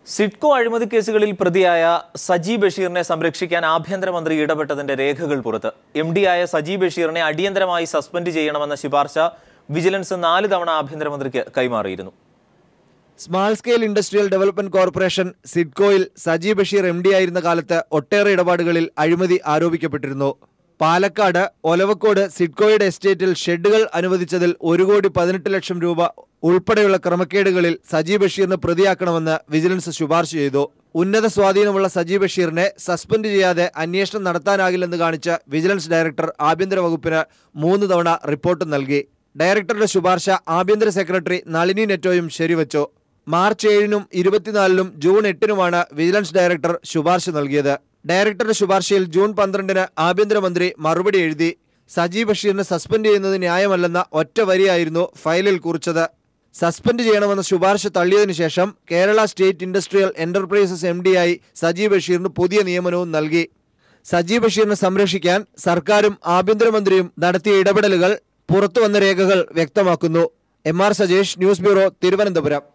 സിഡ്കോ അഴിമതി കേസുകളിൽ പ്രതിയായ സജി ബഷീറിനെ സംരക്ഷിക്കാൻ ആഭ്യന്തരമന്ത്രി ഇടപെട്ടതിന്റെ രേഖകൾ പുറത്ത് എം ആയ സജി ബഷീറിനെ അടിയന്തരമായി സസ്പെൻഡ് ചെയ്യണമെന്ന ശുപാർശ വിജിലൻസ് നാല് തവണ ആഭ്യന്തരമന്ത്രിക്ക് കൈമാറിയിരുന്നു small scale industrial development corporation സിഡ്കോയിൽ സജി ബഷീർ എം ഡി ആയിരുന്ന കാലത്ത് ഒട്ടേറെ ഇടപാടുകളിൽ അഴിമതി ആരോപിക്കപ്പെട്ടിരുന്നു പാലക്കാട് ഒലവക്കോട് സിഡ്കോയുടെ എസ്റ്റേറ്റിൽ ഷെഡുകൾ അനുവദിച്ചതിൽ ഒരു കോടി പതിനെട്ട് ലക്ഷം രൂപ ഉൾപ്പെടെയുള്ള ക്രമക്കേടുകളിൽ സജി ബഷീറിന് പ്രതിയാക്കണമെന്ന് വിജിലൻസ് ശുപാർശ ചെയ്തു ഉന്നത സ്വാധീനമുള്ള സജി ബഷീറിനെ സസ്പെൻഡ് ചെയ്യാതെ അന്വേഷണം നടത്താനാകില്ലെന്ന് കാണിച്ച് വിജിലൻസ് ഡയറക്ടർ ആഭ്യന്തര വകുപ്പിന് മൂന്ന് തവണ റിപ്പോർട്ട് നൽകി ഡയറക്ടറുടെ ശുപാർശ ആഭ്യന്തര സെക്രട്ടറി നളിനി നെറ്റോയും ശരിവച്ചു മാർച്ച് ഏഴിനും ഇരുപത്തിനാലിനും ജൂൺ എട്ടിനുമാണ് വിജിലൻസ് ഡയറക്ടർ ശുപാർശ നൽകിയത് ഡയറക്ടറുടെ ശുപാർശയിൽ ജൂൺ പന്ത്രണ്ടിന് ആഭ്യന്തരമന്ത്രി മറുപടി എഴുതി സജി ബഷീറിനെ സസ്പെൻഡ് ചെയ്യുന്നത് ന്യായമല്ലെന്ന ഒറ്റ വരിയായിരുന്നു ഫയലിൽ കുറിച്ചത് സസ്പെൻഡ് ചെയ്യണമെന്ന ശുപാർശ തള്ളിയതിനു ശേഷം Kerala state industrial enterprises M ആയി സജി ബഷീറിന് പുതിയ നിയമനവും നൽകി സജി ബഷീറിനെ സംരക്ഷിക്കാൻ സർക്കാരും ആഭ്യന്തരമന്ത്രിയും നടത്തിയ ഇടപെടലുകൾ പുറത്തുവന്ന രേഖകൾ വ്യക്തമാക്കുന്നു M R Sajesh news bureau Thiruvananthapuram